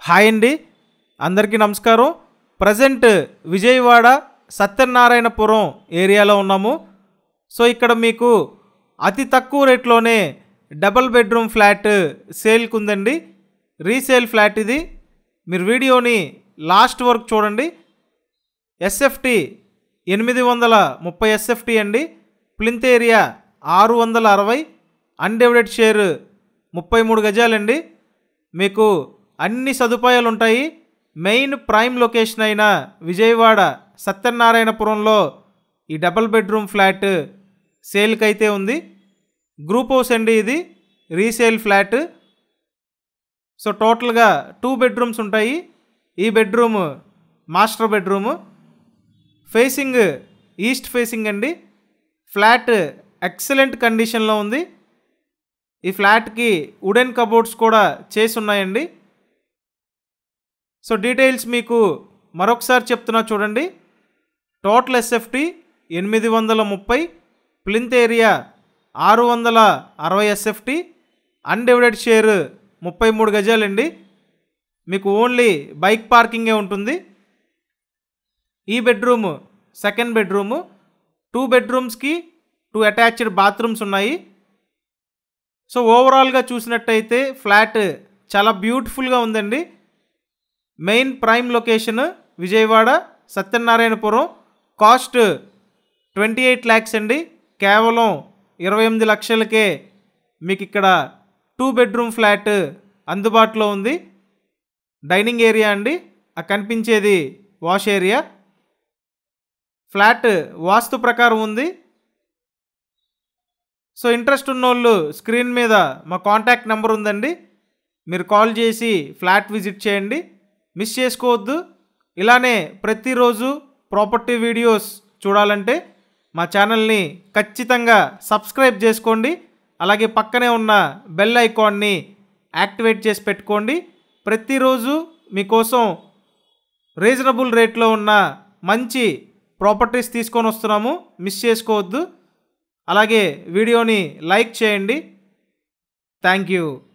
hi అండి అందరికీ నమస్కారం ప్రజెంట్ విజయవాడ సత్యనారాయణపురం ఏరియాలో ఉన్నాము సో ఇక్కడ మీకు అతి తక్కువ రేట్లోనే డబల్ బెడ్రూమ్ ఫ్లాట్ సేల్కి ఉందండి రీసేల్ ఫ్లాట్ ఇది మీరు వీడియోని లాస్ట్ వరకు చూడండి ఎస్ఎఫ్టి ఎనిమిది వందల ముప్పై ఎస్ఎఫ్టి అండి ప్లింత్ ఏరియా ఆరు వందల అరవై అన్డివైడెడ్ షేర్ ముప్పై మూడు గజాలండి మీకు అన్ని సదుపాయాలు ఉంటాయి మెయిన్ ప్రైమ్ లొకేషన్ అయిన విజయవాడ సత్యనారాయణపురంలో ఈ డబల్ బెడ్రూమ్ ఫ్లాట్ సేల్కి అయితే ఉంది గ్రూప్ హౌస్ అండి ఇది రీసేల్ ఫ్లాట్ సో టోటల్గా టూ బెడ్రూమ్స్ ఉంటాయి ఈ bedroom master bedroom facing east facing అండి ఫ్లాట్ ఎక్సలెంట్ కండిషన్లో ఉంది ఈ ఫ్లాట్కి వుడెన్ కబోర్డ్స్ కూడా చేసి ఉన్నాయండి సో డీటెయిల్స్ మీకు మరొకసారి చెప్తున్నా చూడండి టోటల్ ఎస్ఎఫ్టీ ఎనిమిది వందల ముప్పై ప్లింత్ ఏరియా ఆరు వందల అరవై ఎస్ఎఫ్టీ అన్డివైడెడ్ షేర్ ముప్పై మూడు గజాలండి మీకు ఓన్లీ బైక్ పార్కింగే ఉంటుంది ఈ బెడ్రూమ్ సెకండ్ బెడ్రూము టూ బెడ్రూమ్స్కి టూ అటాచ్డ్ బాత్రూమ్స్ ఉన్నాయి సో ఓవరాల్గా చూసినట్టయితే ఫ్లాట్ చాలా బ్యూటిఫుల్గా ఉందండి main prime location Vijayawada Satyanarayanapuram cost twenty eight lakhs అండి కేవలం ఇరవై ఎనిమిది లక్షలకే మీకు ఇక్కడ టూ బెడ్రూమ్ ఫ్లాట్ అందుబాటులో ఉంది డైనింగ్ ఏరియా అండి ఆ కనిపించేది వాష్ ఏరియా ఫ్లాట్ వాస్తు ప్రకారం ఉంది సో ఇంట్రెస్ట్ ఉన్నోళ్ళు స్క్రీన్ మీద మా కాంటాక్ట్ నెంబర్ ఉందండి మీరు కాల్ చేసి ఫ్లాట్ విజిట్ చేయండి మిస్ చేసుకోవద్దు ఇలానే ప్రతిరోజు ప్రాపర్టీ వీడియోస్ చూడాలంటే మా ఛానల్ని ఖచ్చితంగా సబ్స్క్రైబ్ చేసుకోండి అలాగే పక్కనే ఉన్న బెల్ ఐకాన్ని యాక్టివేట్ చేసి పెట్టుకోండి ప్రతిరోజు మీకోసం రీజనబుల్ రేట్లో ఉన్న మంచి ప్రాపర్టీస్ తీసుకొని వస్తున్నాము మిస్ చేసుకోవద్దు అలాగే వీడియోని లైక్ చేయండి థ్యాంక్ యూ